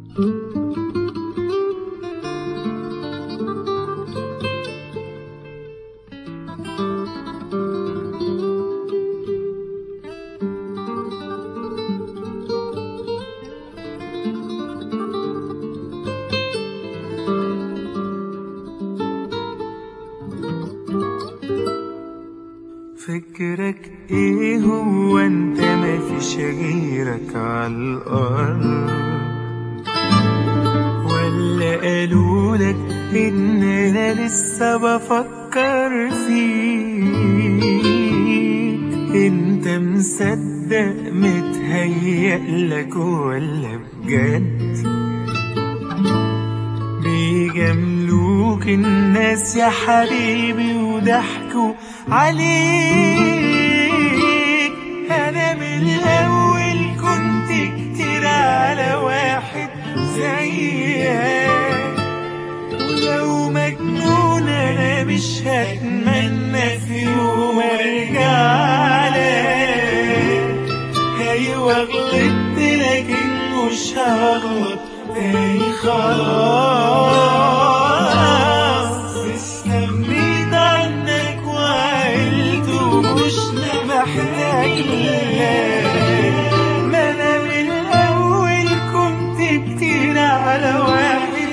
فكرك ايه هو انت مفيش غيرك عالارض ولا قالولك ان انا لسه بفكر فيك انت مصدق متهيألك ولا بجد بيجاملوك الناس يا حبيبي وضحكوا عليك انا من الاول كنت كتير على واحد زيك ولو مجنون انا مش هتمنى في يوم ارجع لك ايوه غلطت لكن مش هغلط تاني خلاص استغنيت عنك وعقلت ومش محتاج لك ما انا من الاول كنت كتير على واحد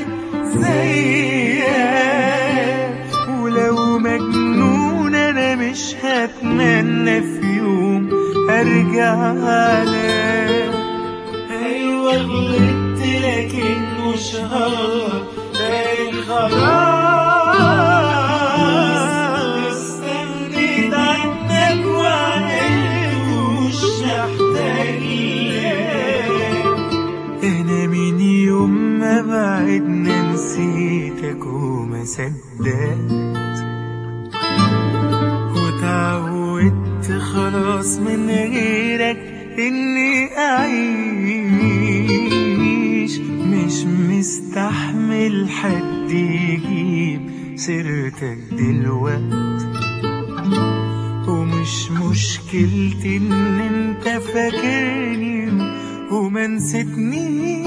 زيك ولو مجنون انا مش هتمنى في يوم ارجع لك ايوه غلطت لكن مش هغلط تاني خلاص استغنيت عنك وعقلت ومش محتاج لك انا من يوم ما بعدنا نسيتك وما صدقت وتعودت خلاص من غيرك اني اعيش مش مستحمل حد يجيب سيرتك دلوقت ومش مشكلتي ان انت فاكرني وما نسيتنيش